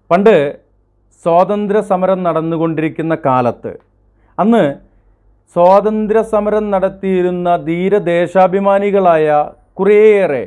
പണ്ട് സ്വാതന്ത്ര്യ സമരം നടന്നുകൊണ്ടിരിക്കുന്ന കാലത്ത് അന്ന് സ്വാതന്ത്ര്യ സമരം നടത്തിയിരുന്ന ധീരദേശാഭിമാനികളായ കുറേയേറെ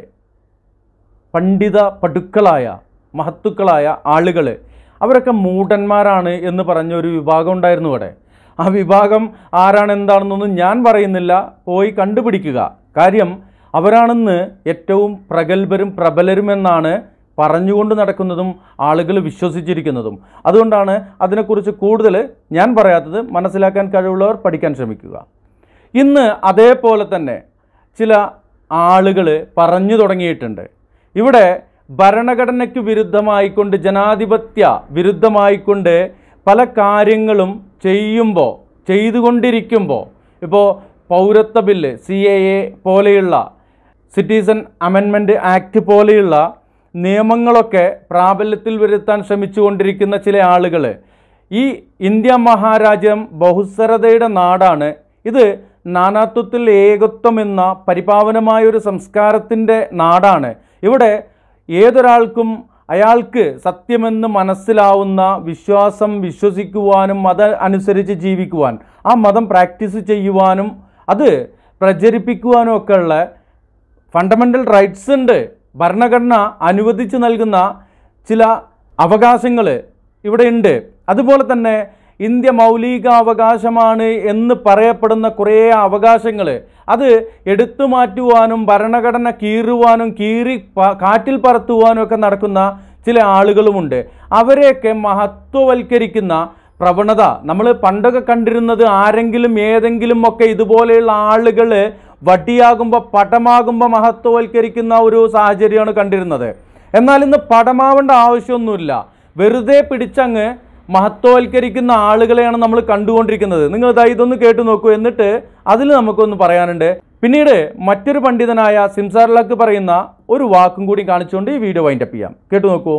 പണ്ഡിത പടുക്കളായ മഹത്തുക്കളായ ആളുകൾ അവരൊക്കെ മൂഢന്മാരാണ് എന്ന് പറഞ്ഞ ഒരു വിഭാഗം ഉണ്ടായിരുന്നു ഇവിടെ ആ വിഭാഗം ആരാണ് എന്താണെന്നൊന്നും ഞാൻ പറയുന്നില്ല പോയി കണ്ടുപിടിക്കുക കാര്യം അവരാണെന്ന് ഏറ്റവും പ്രഗത്ഭരും പ്രബലരും എന്നാണ് പറഞ്ഞുകൊണ്ട് നടക്കുന്നതും ആളുകൾ വിശ്വസിച്ചിരിക്കുന്നതും അതുകൊണ്ടാണ് അതിനെക്കുറിച്ച് കൂടുതൽ ഞാൻ പറയാത്തത് മനസ്സിലാക്കാൻ കഴിവുള്ളവർ പഠിക്കാൻ ശ്രമിക്കുക ഇന്ന് അതേപോലെ തന്നെ ചില ആളുകൾ പറഞ്ഞു തുടങ്ങിയിട്ടുണ്ട് ഇവിടെ ഭരണഘടനയ്ക്ക് വിരുദ്ധമായിക്കൊണ്ട് ജനാധിപത്യ വിരുദ്ധമായിക്കൊണ്ട് പല കാര്യങ്ങളും ചെയ്യുമ്പോൾ ചെയ്തുകൊണ്ടിരിക്കുമ്പോൾ ഇപ്പോൾ പൗരത്വ ബില്ല് സി എ എ പോലെയുള്ള സിറ്റിസൺ അമെൻമെൻറ്റ് ആക്ട് പോലെയുള്ള നിയമങ്ങളൊക്കെ പ്രാബല്യത്തിൽ വരുത്താൻ ശ്രമിച്ചുകൊണ്ടിരിക്കുന്ന ചില ആളുകൾ ഈ ഇന്ത്യ മഹാരാജ്യം ബഹുസ്വരതയുടെ നാടാണ് ഇത് നാനാത്വത്തിൽ ഏകത്വം എന്ന പരിപാവനമായ ഒരു സംസ്കാരത്തിൻ്റെ നാടാണ് ഇവിടെ ഏതൊരാൾക്കും അയാൾക്ക് സത്യമെന്ന് മനസ്സിലാവുന്ന വിശ്വാസം വിശ്വസിക്കുവാനും മത അനുസരിച്ച് ജീവിക്കുവാൻ ആ മതം പ്രാക്ടീസ് ചെയ്യുവാനും അത് പ്രചരിപ്പിക്കുവാനും ഒക്കെ ഉള്ള ഫണ്ടമെൻ്റൽ റൈറ്റ്സ് ഉണ്ട് ഭരണഘടന അനുവദിച്ച് നൽകുന്ന ചില അവകാശങ്ങൾ ഇവിടെ ഉണ്ട് അതുപോലെ തന്നെ ഇന്ത്യ മൗലിക അവകാശമാണ് എന്ന് പറയപ്പെടുന്ന കുറേ അവകാശങ്ങൾ അത് എടുത്തു മാറ്റുവാനും ഭരണഘടന കീറുവാനും കീറി പ- കാറ്റിൽ പറത്തുവാനും ഒക്കെ നടക്കുന്ന ചില ആളുകളുമുണ്ട് അവരെയൊക്കെ മഹത്വവൽക്കരിക്കുന്ന പ്രവണത നമ്മൾ പണ്ടൊക്കെ കണ്ടിരുന്നത് ആരെങ്കിലും ഏതെങ്കിലും ഒക്കെ ഇതുപോലെയുള്ള ആളുകൾ വട്ടിയാകുമ്പോൾ പടമാകുമ്പോൾ മഹത്വവൽക്കരിക്കുന്ന ഒരു സാഹചര്യമാണ് കണ്ടിരുന്നത് എന്നാൽ ഇന്ന് പടമാവേണ്ട ആവശ്യമൊന്നുമില്ല വെറുതെ പിടിച്ചങ്ങ് മഹത്വവൽക്കരിക്കുന്ന ആളുകളെയാണ് നമ്മൾ കണ്ടുകൊണ്ടിരിക്കുന്നത് നിങ്ങൾ ഇതാ ഇതൊന്ന് കേട്ടു നോക്കൂ എന്നിട്ട് അതിൽ നമുക്കൊന്ന് പറയാനുണ്ട് പിന്നീട് മറ്റൊരു പണ്ഡിതനായ സിംസാറിലക്ക് പറയുന്ന ഒരു വാക്കും കൂടി കാണിച്ചുകൊണ്ട് ഈ വീഡിയോ വൈൻഡപ്പ് ചെയ്യാം കേട്ടു നോക്കൂ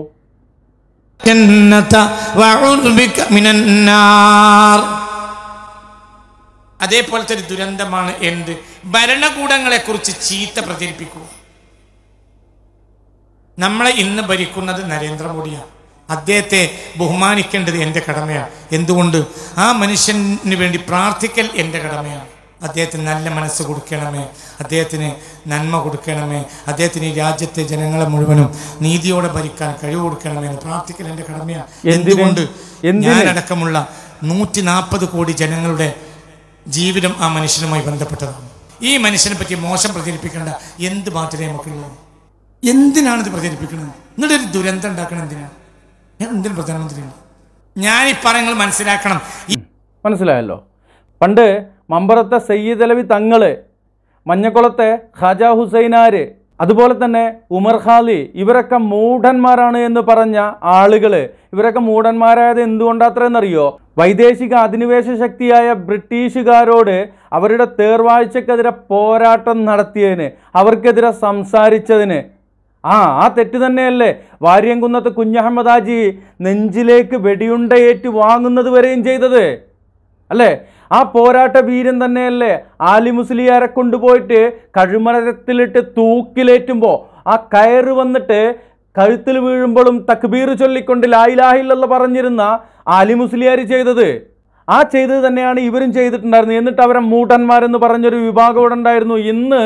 ജന്നത വഅഊദു ബിക മിനന്നാർ അതേപോലത്തെ ഒരു ദുരന്തമാണ് എന്ത് ഭരണകൂടങ്ങളെ കുറിച്ച് ചീത്ത പ്രചരിപ്പിക്കുക നമ്മളെ ഇന്ന് ഭരിക്കുന്നത് നരേന്ദ്രമോദിയാണ് അദ്ദേഹത്തെ ബഹുമാനിക്കേണ്ടത് എൻ്റെ കടമയാണ് എന്തുകൊണ്ട് ആ മനുഷ്യന് വേണ്ടി പ്രാർത്ഥിക്കൽ എൻ്റെ കടമയാണ് അദ്ദേഹത്തിന് നല്ല മനസ്സ് കൊടുക്കണമേ അദ്ദേഹത്തിന് നന്മ കൊടുക്കണമേ അദ്ദേഹത്തിന് ഈ രാജ്യത്തെ ജനങ്ങളെ മുഴുവനും നീതിയോടെ ഭരിക്കാൻ കഴിവ് കൊടുക്കണമേ എന്ന് പ്രാർത്ഥിക്കൽ എൻ്റെ കടമയാണ് എന്തിന്? എന്തുകൊണ്ട് എന്തിന്? ഞാനടക്കമുള്ള നൂറ്റി നാൽപ്പത് കോടി ജനങ്ങളുടെ ജീവിതം ആ മനുഷ്യനുമായി ബന്ധപ്പെട്ടതാണ് ഈ മനുഷ്യനെ പറ്റി മോശം പ്രചരിപ്പിക്കേണ്ട എന്ത് മാത്രമേ നമുക്കുള്ളത് എന്തിനാണ് ഇത് പ്രചരിപ്പിക്കുന്നത് നിങ്ങളുടെ ഒരു ദുരന്തം ഉണ്ടാക്കണം എന്തിനാണ് ഞാൻ എന്തിനും പ്രധാനമന്ത്രിയാണ് ഞാൻ ഈ പറയുന്നത് മനസ്സിലാക്കണം ഈ മനസ്സിലായല്ലോ പണ്ട് മമ്പറത്തെ സയ്യിദ് അലവി തങ്ങള് മഞ്ഞക്കുളത്തെ ഖാജ ഹുസൈനാര് അതുപോലെ തന്നെ ഉമർ ഖാലി ഇവരൊക്കെ മൂഢന്മാരാണ് എന്ന് പറഞ്ഞ ആളുകൾ ഇവരൊക്കെ മൂഢന്മാരായത് എന്തുകൊണ്ടാത്രയെന്നറിയോ വൈദേശിക അധിനിവേശ ശക്തിയായ ബ്രിട്ടീഷുകാരോട് അവരുടെ തേർവാഴ്ചക്കെതിരെ പോരാട്ടം നടത്തിയതിന് അവർക്കെതിരെ സംസാരിച്ചതിന് ആ ആ തെറ്റ് തന്നെയല്ലേ വാര്യംകുന്നത്ത് കുഞ്ഞഹമ്മദ് ഹാജി നെഞ്ചിലേക്ക് വെടിയുണ്ടയേറ്റ് വാങ്ങുന്നത് വരെയും ചെയ്തത് അല്ലേ ആ പോരാട്ട വീരൻ തന്നെയല്ലേ ആലി മുസ്ലിയാരെ കൊണ്ടുപോയിട്ട് കഴുമരത്തിലിട്ട് തൂക്കിലേറ്റുമ്പോൾ ആ കയറ് വന്നിട്ട് കഴുത്തിൽ വീഴുമ്പോഴും തക്ബീർ ചൊല്ലിക്കൊണ്ട് ലായിലാഹില്ല പറഞ്ഞിരുന്ന ആലി മുസ്ലിയാർ ചെയ്തത് ആ ചെയ്തത് തന്നെയാണ് ഇവരും ചെയ്തിട്ടുണ്ടായിരുന്നത് എന്നിട്ട് അവരെ മൂട്ടന്മാരെന്ന് പറഞ്ഞൊരു വിഭാഗം ഇവിടെ ഉണ്ടായിരുന്നു ഇന്ന്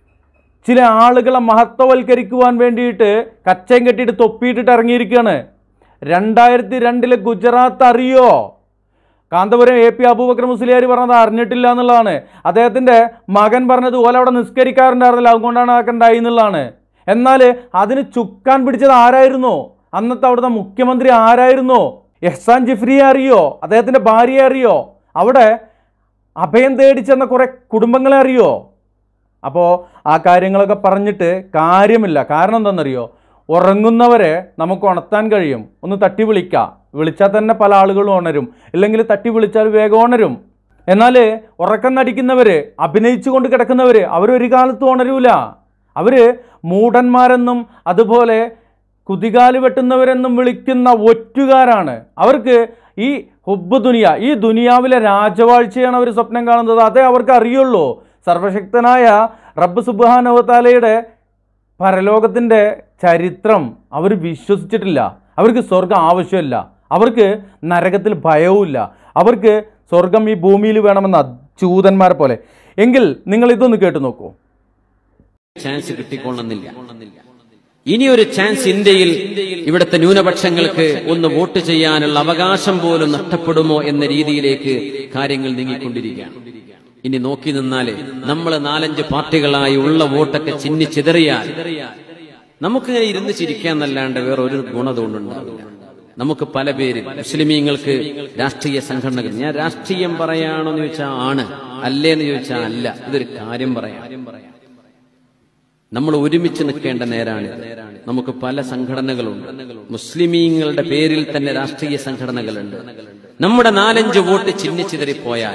ചില ആളുകളെ മഹത്വവൽക്കരിക്കുവാൻ വേണ്ടിയിട്ട് കച്ചയും കെട്ടിയിട്ട് തൊപ്പിയിട്ടിട്ട് ഇറങ്ങിയിരിക്കുകയാണ് രണ്ടായിരത്തി രണ്ടിലെ ഗുജറാത്ത് അറിയോ കാന്തപുരം എ പി അബൂബക്കർ മുസ്ലിയാർ പറഞ്ഞത് അറിഞ്ഞിട്ടില്ല എന്നുള്ളതാണ് അദ്ദേഹത്തിൻ്റെ മകൻ പറഞ്ഞത് ഓല അവിടെ നിസ്കരിക്കാറുണ്ടായിരുന്നില്ല അതുകൊണ്ടാണ് അതൊക്കെ ഉണ്ടായി എന്നുള്ളതാണ് എന്നാൽ അതിന് ചുക്കാൻ പിടിച്ചത് ആരായിരുന്നു അന്നത്തെ അവിടുത്തെ മുഖ്യമന്ത്രി ആരായിരുന്നു എഹ്സാൻ ജിഫ്രിയെ അറിയോ അദ്ദേഹത്തിൻ്റെ ഭാര്യയെ അറിയോ അവിടെ അഭയം തേടി ചെന്ന കുറേ കുടുംബങ്ങളെ അറിയോ അപ്പോൾ ആ കാര്യങ്ങളൊക്കെ പറഞ്ഞിട്ട് കാര്യമില്ല കാരണം എന്താണെന്നറിയോ ഉറങ്ങുന്നവരെ നമുക്ക് ഉണർത്താൻ കഴിയും ഒന്ന് തട്ടി വിളിക്കാം വിളിച്ചാൽ തന്നെ പല ആളുകളും ഉണരും ഇല്ലെങ്കിൽ തട്ടി വിളിച്ചാൽ വേഗം ഉണരും എന്നാൽ ഉറക്കം നടിക്കുന്നവർ അഭിനയിച്ചു കൊണ്ട് കിടക്കുന്നവർ അവരൊരു കാലത്തും ഉണരൂല അവർ മൂഢന്മാരെന്നും അതുപോലെ കുതികാല് വെട്ടുന്നവരെന്നും വിളിക്കുന്ന ഒറ്റുകാരാണ് അവർക്ക് ഈ ഹുബ് ദുനിയ ഈ ദുനിയാവിലെ രാജവാഴ്ചയാണ് അവർ സ്വപ്നം കാണുന്നത് അതേ അവർക്ക് അറിയുള്ളൂ സർവശക്തനായ റബ്ബ് സുബാനവത്താലയുടെ പരലോകത്തിൻ്റെ ചരിത്രം അവർ വിശ്വസിച്ചിട്ടില്ല അവർക്ക് സ്വർഗം ആവശ്യമില്ല അവർക്ക് നരകത്തിൽ ഭയവുമില്ല അവർക്ക് സ്വർഗം ഈ ഭൂമിയിൽ വേണമെന്ന ചൂതന്മാരെ പോലെ എങ്കിൽ നിങ്ങൾ ഇതൊന്ന് കേട്ടു നോക്കൂ ചാൻസ് കിട്ടിക്കൊള്ളുന്നില്ല ഇനിയൊരു ചാൻസ് ഇന്ത്യയിൽ ഇവിടുത്തെ ന്യൂനപക്ഷങ്ങൾക്ക് ഒന്ന് വോട്ട് ചെയ്യാനുള്ള അവകാശം പോലും നഷ്ടപ്പെടുമോ എന്ന രീതിയിലേക്ക് കാര്യങ്ങൾ നീങ്ങിക്കൊണ്ടിരിക്കുകയാണ് ഇനി നോക്കി നിന്നാല് നമ്മൾ നാലഞ്ച് പാർട്ടികളായി ഉള്ള വോട്ടൊക്കെ ചിന്നി ചിതറിയാൽ നമുക്കിങ്ങനെ ഇരുന്ന് ചിരിക്കാന്നല്ലാണ്ട് വേറെ ഒരു ഗുണതുകൊണ്ടുണ്ടാവില്ല നമുക്ക് പല പേര് മുസ്ലിമീങ്ങൾക്ക് രാഷ്ട്രീയ സംഘടനകൾ ഞാൻ രാഷ്ട്രീയം പറയാണോ എന്ന് ചോദിച്ചാൽ ആണ് അല്ലേന്ന് ചോദിച്ചാൽ അല്ല ഇതൊരു കാര്യം പറയാം നമ്മൾ ഒരുമിച്ച് നിൽക്കേണ്ട നേരാണിത് നമുക്ക് പല സംഘടനകളുണ്ട് മുസ്ലിമീങ്ങളുടെ പേരിൽ തന്നെ രാഷ്ട്രീയ സംഘടനകളുണ്ട് നമ്മുടെ നാലഞ്ച് വോട്ട് ചിഹ്നിച്ചിതറിപ്പോയാൽ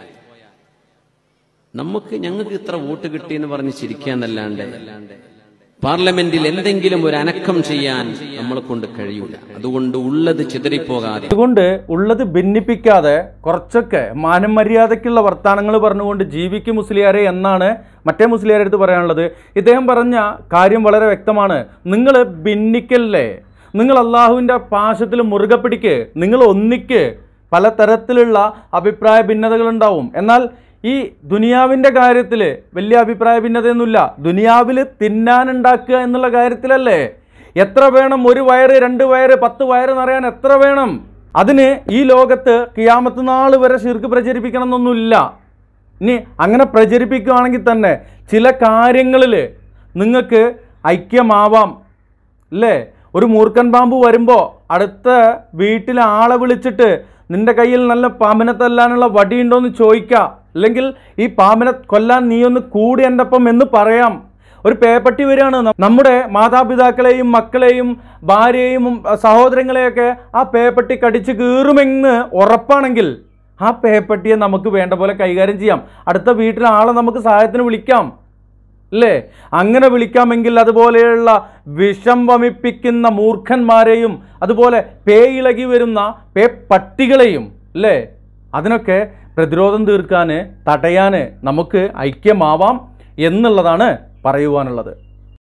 നമുക്ക് ഞങ്ങൾക്ക് ഇത്ര വോട്ട് കിട്ടിയെന്ന് പറഞ്ഞ് ചിരിക്കാന്നല്ലാണ്ട് പാർലമെന്റിൽ എന്തെങ്കിലും ഒരു അനക്കം ചെയ്യാൻ നമ്മളെ കൊണ്ട് കഴിയൂല അതുകൊണ്ട് ഉള്ളത് ചിതറിപ്പോകാതെ അതുകൊണ്ട് ഉള്ളത് ഭിന്നിപ്പിക്കാതെ കുറച്ചൊക്കെ മാനം മര്യാദയ്ക്കുള്ള വർത്തമാനങ്ങൾ പറഞ്ഞുകൊണ്ട് ജീവിക്കും മുസ്ലിയാരെ എന്നാണ് മറ്റേ മുസ്ലിയാരെ അടുത്ത് പറയാനുള്ളത് ഇദ്ദേഹം പറഞ്ഞ കാര്യം വളരെ വ്യക്തമാണ് നിങ്ങൾ ഭിന്നിക്കല്ലേ നിങ്ങൾ അള്ളാഹുവിൻ്റെ പാശത്തിൽ മുറുകെ പിടിക്ക് നിങ്ങൾ ഒന്നിക്ക് പലതരത്തിലുള്ള അഭിപ്രായ ഭിന്നതകളുണ്ടാവും എന്നാൽ ഈ ദുനിയാവിൻ്റെ കാര്യത്തിൽ വലിയ അഭിപ്രായ ഭിന്നതയൊന്നുമില്ല ദുനിയാവിൽ തിന്നാനുണ്ടാക്കുക എന്നുള്ള കാര്യത്തിലല്ലേ എത്ര വേണം ഒരു വയറ് രണ്ട് വയറ് പത്ത് വയറ് നിറയാൻ എത്ര വേണം അതിന് ഈ ലോകത്ത് കിയാമത്ത് നാൾ വരെ ശിർക്ക് പ്രചരിപ്പിക്കണം എന്നൊന്നുമില്ല ഇനി അങ്ങനെ പ്രചരിപ്പിക്കുകയാണെങ്കിൽ തന്നെ ചില കാര്യങ്ങളിൽ നിങ്ങൾക്ക് ഐക്യമാവാം അല്ലേ ഒരു മൂർഖൻ പാമ്പ് വരുമ്പോൾ അടുത്ത വീട്ടിലെ ആളെ വിളിച്ചിട്ട് നിന്റെ കയ്യിൽ നല്ല പാമ്പിനെ തല്ലാനുള്ള വടിയുണ്ടോ എന്ന് ചോദിക്കുക അല്ലെങ്കിൽ ഈ പാമ്പിനെ കൊല്ലാൻ നീ ഒന്ന് കൂടി എൻ്റെ ഒപ്പം എന്ന് പറയാം ഒരു പേപ്പട്ടി വരികയാണ് ന- നമ്മുടെ മാതാപിതാക്കളെയും മക്കളെയും ഭാര്യയെയും ഉം, സഹോദരങ്ങളെയൊക്കെ ആ പേപ്പട്ടി കടിച്ച് കീറുമെന്ന് ഉറപ്പാണെങ്കിൽ ആ പേപ്പട്ടിയെ നമുക്ക് വേണ്ട പോലെ കൈകാര്യം ചെയ്യാം അടുത്ത വീട്ടിലെ ആളെ നമുക്ക് സഹായത്തിന് വിളിക്കാം അല്ലേ അങ്ങനെ വിളിക്കാമെങ്കിൽ അതുപോലെയുള്ള വിഷം വമിപ്പിക്കുന്ന മൂർഖന്മാരെയും അതുപോലെ പേയിളകി വരുന്ന പേ പട്ടികളെയും അല്ലേ അതിനൊക്കെ പ്രതിരോധം തീർക്കാൻ തടയാൻ നമുക്ക് ഐക്യമാവാം എന്നുള്ളതാണ് പറയുവാനുള്ളത്